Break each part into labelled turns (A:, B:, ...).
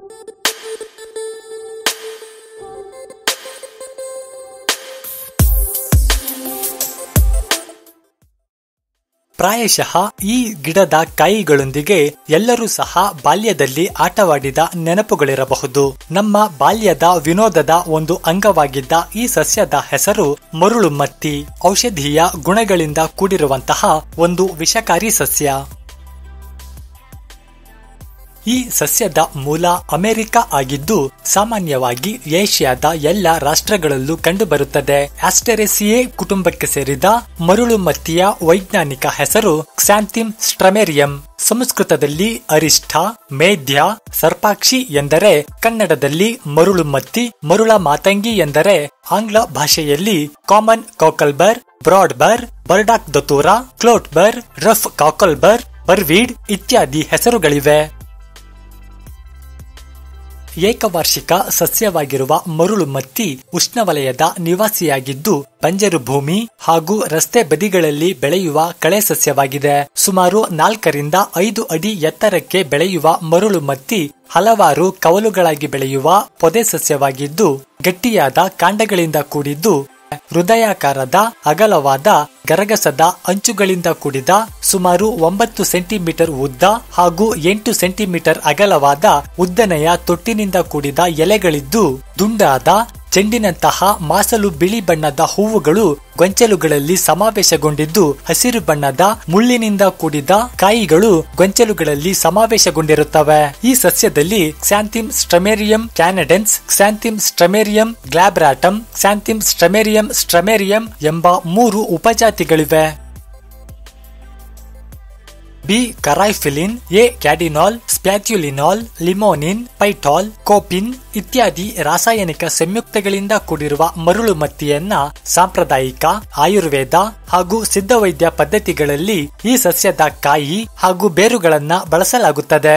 A: ಪ್ರಾಯಶಃ ಈ ಗಿಡದ ಕಾಯಿಗಳೊಂದಿಗೆ ಎಲ್ಲರೂ ಸಹ ಬಾಲ್ಯದಲ್ಲಿ ಆಟವಾಡಿದ ನೆನಪುಗಳಿರಬಹುದು ನಮ್ಮ ಬಾಲ್ಯದ ವಿನೋದದ ಒಂದು ಅಂಗವಾಗಿದ್ದ ಈ ಸಸ್ಯದ ಹೆಸರು ಮರುಳುಮತ್ತಿ ಔಷಧೀಯ ಗುಣಗಳಿಂದ ಕೂಡಿರುವಂತಹ ಒಂದು ವಿಷಕಾರಿ ಸಸ್ಯ ಈ ಸಸ್ಯದ ಮೂಲ ಅಮೆರಿಕ ಆಗಿದ್ದು ಸಾಮಾನ್ಯವಾಗಿ ಏಷ್ಯಾದ ಎಲ್ಲ ರಾಷ್ಟ್ರಗಳಲ್ಲೂ ಕಂಡುಬರುತ್ತದೆ ಆಸ್ಟೆರೆಸಿಯೇ ಕುಟುಂಬಕ್ಕೆ ಸೇರಿದ ಮರುಳುಮತ್ತಿಯ ವೈಜ್ಞಾನಿಕ ಹೆಸರು ಕ್ಸಾಂಥಿಮ್ ಸ್ಟ್ರಮೇರಿಯಂ ಸಂಸ್ಕೃತದಲ್ಲಿ ಅರಿಷ್ಠ ಮೇಧ್ಯ ಸರ್ಪಾಕ್ಷಿ ಎಂದರೆ ಕನ್ನಡದಲ್ಲಿ ಮರುಳುಮತ್ತಿ ಮರುಳ ಮಾತಂಗಿ ಎಂದರೆ ಆಂಗ್ಲ ಭಾಷೆಯಲ್ಲಿ ಕಾಮನ್ ಕಾಕಲ್ಬರ್ ಬ್ರಾಡ್ಬರ್ ಬರ್ಡಾಕ್ ದತೂರ ಕ್ಲೋಟ್ಬರ್ ರಫ್ ಕಾಕಲ್ಬರ್ ಬರ್ವೀಡ್ ಇತ್ಯಾದಿ ಹೆಸರುಗಳಿವೆ ಏಕವಾರ್ಷಿಕ ಸಸ್ಯವಾಗಿರುವ ಮರುಳು ಮತ್ತಿ ಉಷ್ಣವಲಯದ ನಿವಾಸಿಯಾಗಿದ್ದು ಬಂಜರು ಭೂಮಿ ಹಾಗೂ ರಸ್ತೆ ಬದಿಗಳಲ್ಲಿ ಬೆಳೆಯುವ ಕಳೆ ಸಸ್ಯವಾಗಿದೆ ಸುಮಾರು ನಾಲ್ಕರಿಂದ ಐದು ಅಡಿ ಎತ್ತರಕ್ಕೆ ಬೆಳೆಯುವ ಮರುಳು ಮತ್ತಿ ಹಲವಾರು ಕವಲುಗಳಾಗಿ ಬೆಳೆಯುವ ಪೊದೆ ಸಸ್ಯವಾಗಿದ್ದು ಗಟ್ಟಿಯಾದ ಕಾಂಡಗಳಿಂದ ಕೂಡಿದ್ದು ಹೃದಯಾಕಾರದ ಅಗಲವಾದ ಗರಗಸದ ಅಂಚುಗಳಿಂದ ಕೂಡಿದ ಸುಮಾರು ಒಂಬತ್ತು ಸೆಂಟಿಮೀಟರ್ ಉದ್ದ ಹಾಗೂ ಎಂಟು ಸೆಂಟಿಮೀಟರ್ ಅಗಲವಾದ ಉದ್ದನೆಯ ತೊಟ್ಟಿನಿಂದ ಕೂಡಿದ ಎಲೆಗಳಿದ್ದು ದುಂಡಾದ ಚೆಂಡಿನಂತಹ ಮಾಸಲು ಬಿಳಿ ಬಣ್ಣದ ಹೂವುಗಳು ಗೊಂಚಲುಗಳಲ್ಲಿ ಸಮಾವೇಶಗೊಂಡಿದ್ದು ಹಸಿರು ಬಣ್ಣದ ಮುಳ್ಳಿನಿಂದ ಕೂಡಿದ ಕಾಯಿಗಳು ಗೊಂಚಲುಗಳಲ್ಲಿ ಸಮಾವೇಶಗೊಂಡಿರುತ್ತವೆ ಈ ಸಸ್ಯದಲ್ಲಿ ಕ್ಸಾಂಥಿಮ್ ಸ್ಟ್ರಮೇರಿಯಂ ಕ್ಯಾನಡೆನ್ಸ್ ಕ್ಸಾಂಥಿಮ್ ಸ್ಟ್ರಮೇರಿಯಂ ಗ್ಲಾಬ್ರಾಟಮ್ ಕ್ಸಾಂಥಿಮ್ ಸ್ಟ್ರಮೇರಿಯಂ ಸ್ಟ್ರಮೇರಿಯಂ ಎಂಬ ಮೂರು ಉಪಜಾತಿಗಳಿವೆ ಬಿ ಕರೈಫಿಲಿನ್ ಎ ಕ್ಯಾಡಿನಾಲ್ ಸ್ಪ್ಯಾಥ್ಯುಲಿನಾಲ್ ಲಿಮೋನಿನ್ ಪೈಟಾಲ್ ಕೋಪಿನ್ ಇತ್ಯಾದಿ ರಾಸಾಯನಿಕ ಸಂಯುಕ್ತಗಳಿಂದ ಕೂಡಿರುವ ಮರುಳು ಮತ್ತಿಯನ್ನ ಸಾಂಪ್ರದಾಯಿಕ ಆಯುರ್ವೇದ ಹಾಗೂ ಸಿದ್ಧವೈದ್ಯ ಪದ್ಧತಿಗಳಲ್ಲಿ ಈ ಸಸ್ಯದ ಕಾಯಿ ಹಾಗೂ ಬೇರುಗಳನ್ನ ಬಳಸಲಾಗುತ್ತದೆ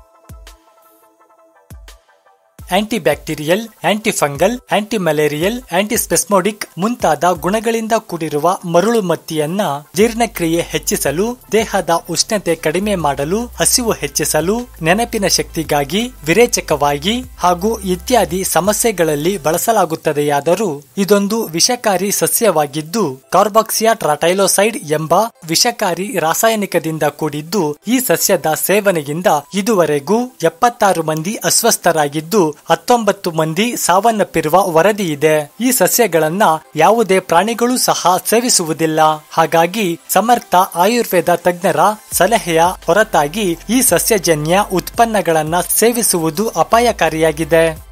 A: ಆಂಟಿಬ್ಯಾಕ್ಟೀರಿಯಲ್ ಆಂಟಿಫಂಗಲ್ ಆಂಟಿಮಲೇರಿಯಲ್ ಆಂಟಿಸ್ಪೆಸ್ಮೋಡಿಕ್ ಮುಂತಾದ ಗುಣಗಳಿಂದ ಕೂಡಿರುವ ಮರುಳು ಮತ್ತಿಯನ್ನ ಜೀರ್ಣಕ್ರಿಯೆ ಹೆಚ್ಚಿಸಲು ದೇಹದ ಉಷ್ಣತೆ ಕಡಿಮೆ ಮಾಡಲು ಹಸಿವು ಹೆಚ್ಚಿಸಲು ನೆನಪಿನ ಶಕ್ತಿಗಾಗಿ ವಿರೇಚಕವಾಗಿ ಹಾಗೂ ಇತ್ಯಾದಿ ಸಮಸ್ಯೆಗಳಲ್ಲಿ ಬಳಸಲಾಗುತ್ತದೆಯಾದರೂ ಇದೊಂದು ವಿಷಕಾರಿ ಸಸ್ಯವಾಗಿದ್ದು ಕಾರ್ಬಾಕ್ಸಿಯಾ ಟ್ರಾಟೈಲೋಸೈಡ್ ಎಂಬ ವಿಷಕಾರಿ ರಾಸಾಯನಿಕದಿಂದ ಕೂಡಿದ್ದು ಈ ಸಸ್ಯದ ಸೇವನೆಯಿಂದ ಇದುವರೆಗೂ ಎಪ್ಪತ್ತಾರು ಮಂದಿ ಅಸ್ವಸ್ಥರಾಗಿದ್ದು ಹತ್ತೊಂಬತ್ತು ಮಂದಿ ಸಾವನ್ನಪ್ಪಿರುವ ವರದಿ ಇದೆ ಈ ಸಸ್ಯಗಳನ್ನ ಯಾವುದೇ ಪ್ರಾಣಿಗಳು ಸಹ ಸೇವಿಸುವುದಿಲ್ಲ ಹಾಗಾಗಿ ಸಮರ್ಥ ಆಯುರ್ವೇದ ತಜ್ಞರ ಸಲಹೆಯ ಹೊರತಾಗಿ ಈ ಸಸ್ಯಜನ್ಯ ಉತ್ಪನ್ನಗಳನ್ನ ಸೇವಿಸುವುದು ಅಪಾಯಕಾರಿಯಾಗಿದೆ